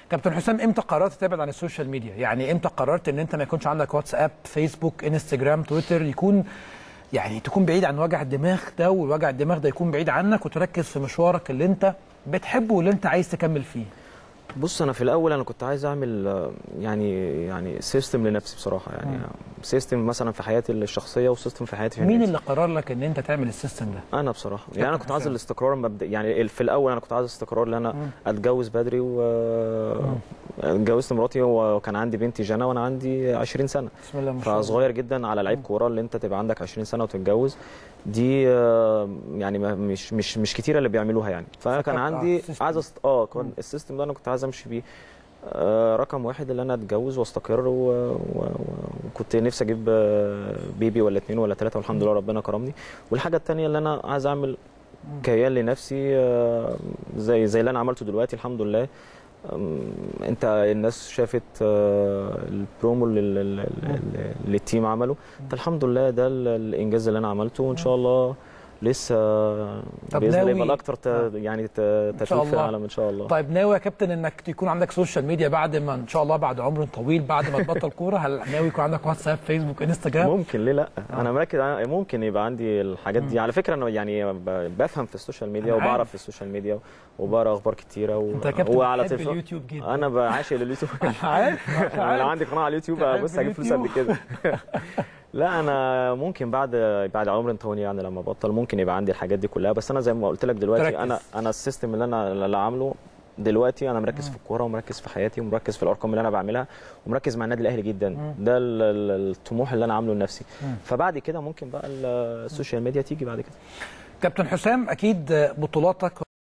كابتن حسام امتى قررت تبعد عن السوشيال ميديا يعني امتى قررت ان انت ما يكونش عندك واتساب فيسبوك انستجرام تويتر يكون يعني تكون بعيد عن وجع الدماغ ده والوجع الدماغ ده يكون بعيد عنك وتركز في مشوارك اللي انت بتحبه واللي انت عايز تكمل فيه بص انا في الاول انا كنت عايز اعمل آه، يعني يعني سيستم لنفسي بصراحه يعني سيستم مثلا في حياتي الشخصيه وسيستم في حياتي في مين الناس. اللي قرر لك ان انت تعمل السيستم ده انا بصراحه يعني انا كنت عايز حسام. الاستقرار مبدئي يعني في الاول انا كنت عايز استقرار ان انا اتجوز بدري و اتجوزت مراتي وكان عندي بنتي جنى وانا عندي 20 سنه بسم الله ما شاء الله فصغير جدا على لعيب كوره اللي انت تبقى عندك 20 سنه وتتجوز دي آه، يعني ما- مش مش مش كتيره اللي بيعملوها يعني فانا كان فكرت، آه، عندي سيستم. عايز أست... اه كان السيستم ده انا كنت عايز امشي بيه آه، رقم واحد اللي انا اتجوز واستقر و- و- و- وكنت نفسي اجيب آه، بيبي ولا اتنين ولا تلاته والحمد لله ربنا كرمني والحاجه التانيه اللي انا عايز اعمل كيان لنفسي آه، زي زي اللي انا عملته دلوقتي الحمد لله أم، انت الناس شافت آه، البرومو اللي, اللي, اللي, اللي التيم عمله فالحمد لله ده ال- الانجاز اللي انا عملته وان شاء الله لسه طب باذن الله ناوي- يبقى الاكتر ت- آه. يعني ت- شاء تتويج في الله. العالم ان شاء الله طيب ناوي يا كابتن انك يكون عندك سوشيال ميديا بعد ما ان شاء الله بعد عمر طويل بعد ما تبطل كوره هل ناوي يكون عندك واتساب فيسبوك انستجرام ممكن ليه لا انا مركز أنا ممكن يبقى عندي الحاجات دي على فكره انا يعني ب- بفهم في السوشيال ميديا أنا عارف. وبعرف في السوشيال ميديا وبقرا اخبار كتيره و... انت يا كابتن وعلى بتحب تليفون اليوتيوب جدا انا بعاشق اليوتيوب عارف انا لو عندي قناه على اليوتيوب بتحب بص هجيب فلوس قد اليوتيوب. كده لا انا ممكن بعد بعد عمر طويل يعني لما ابطل ممكن يبقى عندي الحاجات دي كلها بس انا زي ما قلت لك دلوقتي تركز. انا انا السيستم اللي انا اللي عامله دلوقتي انا مركز في الكوره ومركز في حياتي ومركز في الارقام اللي انا بعملها ومركز مع النادي الاهلي جدا ده ال- ال- الطموح اللي انا عامله لنفسي فبعد كده ممكن بقى ال- السوشيال ميديا تيجي بعد كده كابتن حسام اكيد بطولاتك